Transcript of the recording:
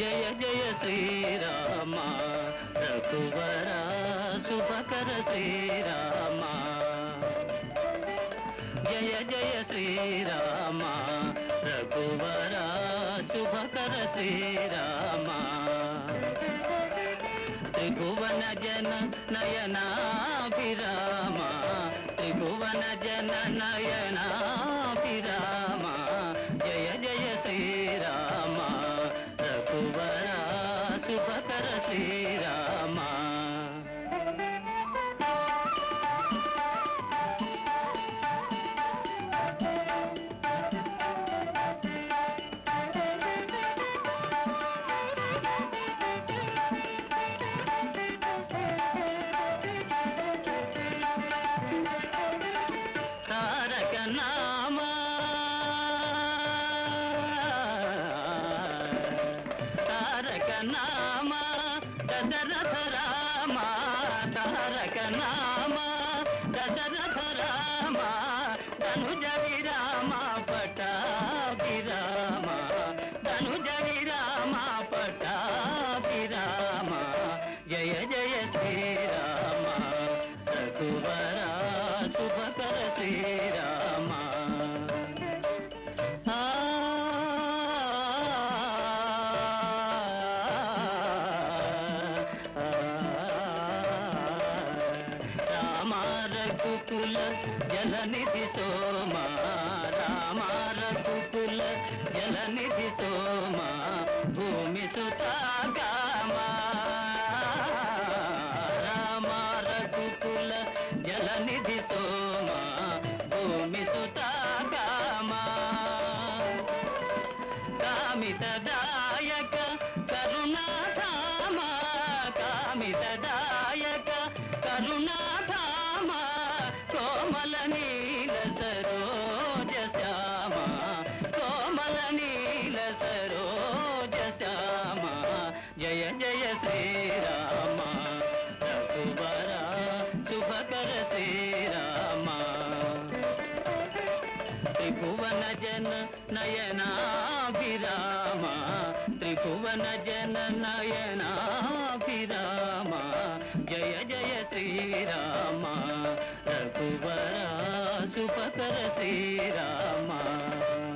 జయ జయ శ్రీరామ రఘువర శుభకర శ్రీరామ జయ జయ శ్రీరామ రఘువర శుభకర శ్రీరామ త్రిభువన జన నయనాభిరామ త్రిభువన జన నయనాభిరామ జయ జయ శ్రీరామ రఘువర శుభకర శ్రీరామ తారక నామ తారక నామ దశరథ రామ తారక నామ దశరథ రామ ధనుజ విరామ పటాభిరామ ధనుజ విరామ పటాభిరామ జయ జయ శ్రీరామ రఘువర శుభకర శ్రీరామ ఆ, ఆ, రామ రఘుకుల జలనిధి సోమ రామ రఘుకుల జలనిధి సోమ భూమి సుతాగామ రామ రఘుకుల జలనిధి సోమ భూమి సుతాగామ కామితదాయక కరుణాధామ కామితదాయక కరుణాధామ కోమల నీల సరోజ శ్యామ కోమల నీల సరోజ శ్యామ జయ జయ శ్రీరామ రఘువర శుభకర శ్రీరామ త్రిభువన జన నయనాభిరామ త్రిభువన జన నయనాభిరామ జయ జయ శ్రీరామ రఘువర శుభకర శ్రీరామ